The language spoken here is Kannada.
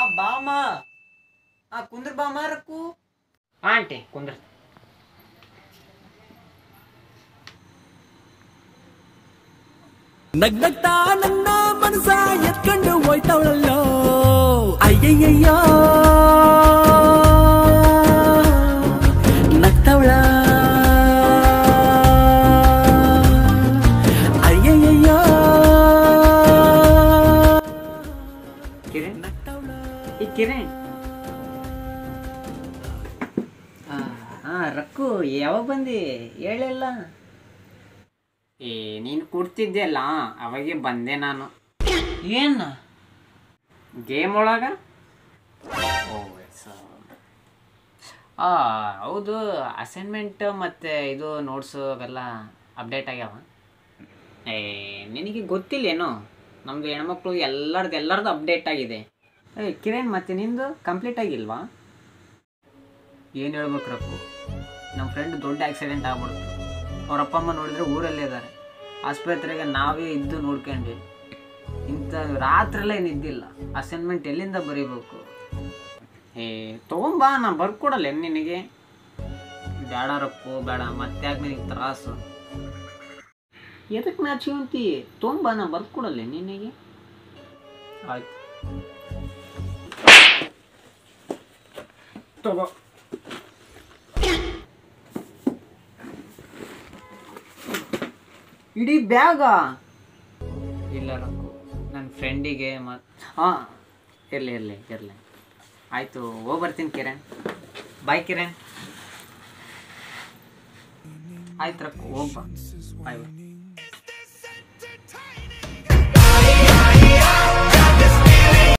ಬಾಮ ಆ ಕುಂದ್ರ ಬಾಮ ರಕ್ಕು ಹಾ ಆಂಟಿ ಕುಂದ್ರ ನಗ್ನಗ್ತಾ ನನ್ನ ಮನಸ ಎತ್ಕೊಂಡು ಹೋಯ್ತವಳಲ್ಲೋ ಅಯ್ಯಯ್ಯಯ್ಯೋ ನಗ್ತವಳ ಅಯ್ಯಯ್ಯಯ್ಯೋ ಕಿರಣ್ ನಗ್ತವಳ ಈ ಕಿರಣ್ ಹಾ ರಕ್ಕು ಯಾವಾಗ ಬಂದಿ ಹೇಳಿಲ್ಲ ಏ ನೀನು ಕೊಡ್ತಿದ್ದೆಲ್ಲ ಅವಾಗೆ ಬಂದೆ ನಾನು ಏನ ಗೇಮ್ ಒಳಗ ಓ ಆ ಹೌದು ಅಸೈನ್ಮೆಂಟ್ ಮತ್ತು ಇದು ನೋಟ್ಸು ಅವೆಲ್ಲ ಅಪ್ಡೇಟ್ ಆಗ್ಯಾವ ಏ ನಿನಗೆ ಗೊತ್ತಿಲ್ಲೇನು ನಮ್ಮದು ಹೆಣ್ಮಕ್ಳು ಎಲ್ಲರದ್ದು ಎಲ್ಲರದ್ದು ಅಪ್ಡೇಟ್ ಆಗಿದೆ ಏ ಕಿರಣ್ ಮತ್ತೆ ನಿಂದು ಕಂಪ್ಲೀಟ್ ಆಗಿಲ್ವಾ ಏನು ಹೇಳ್ಬೇಕು ರಪ್ಪು ನಮ್ಮ ಫ್ರೆಂಡ್ ದೊಡ್ಡ ಆಕ್ಸಿಡೆಂಟ್ ಆಗ್ಬಿಡ್ತು ಅವ್ರ ಅಪ್ಪ ಅಮ್ಮ ನೋಡಿದ್ರೆ ಊರಲ್ಲೇ ಇದ್ದಾರೆ ಆಸ್ಪತ್ರೆಗೆ ನಾವೇ ಇದ್ದು ನೋಡ್ಕೊಂಡ್ವಿ ಇಂಥ ರಾತ್ರೆಲ್ಲ ನಿದ್ದಿಲ್ಲ ಅಸೈನ್ಮೆಂಟ್ ಎಲ್ಲಿಂದ ಬರೀಬೇಕು ಏ ತೊಗೊಂಬಾ ನಾ ಬರ್ಕೊಡಲ್ಲ ನಿನಗೆ ಬೇಡ ರಪ್ಪು ಬೇಡ ಮತ್ತೆ ಯಾಕೆ ನಿನಗೆ ತ್ರಾಸು ಎದಕ್ಕೆ ನಾಚಿವಂತಿ ತೊಗೊಂಬಾ ನಾ ಬರ್ಕೊಡಲ್ಲ ನಿನಗೆ ಆಯ್ತು ತಗೋ ಇಡೀ ಬ್ಯಾಗಾ ಇಲ್ಲ ರಕ್ಕು ನನ್ನ ಫ್ರೆಂಡಿಗೆ ಮತ್ತು ಹಾಂ ಇರಲಿ ಇರಲಿ ಇರಲಿ ಆಯಿತು ಹೋಗಿ ಬರ್ತೀನಿ ಕಿರಣ್ ಬಾಯ್ ಕಿರಣ್ ಆಯ್ತು ರಕ್ಕು ಹೋಗ್ಬಾ ಬಾಯ್ ಬಾಯ್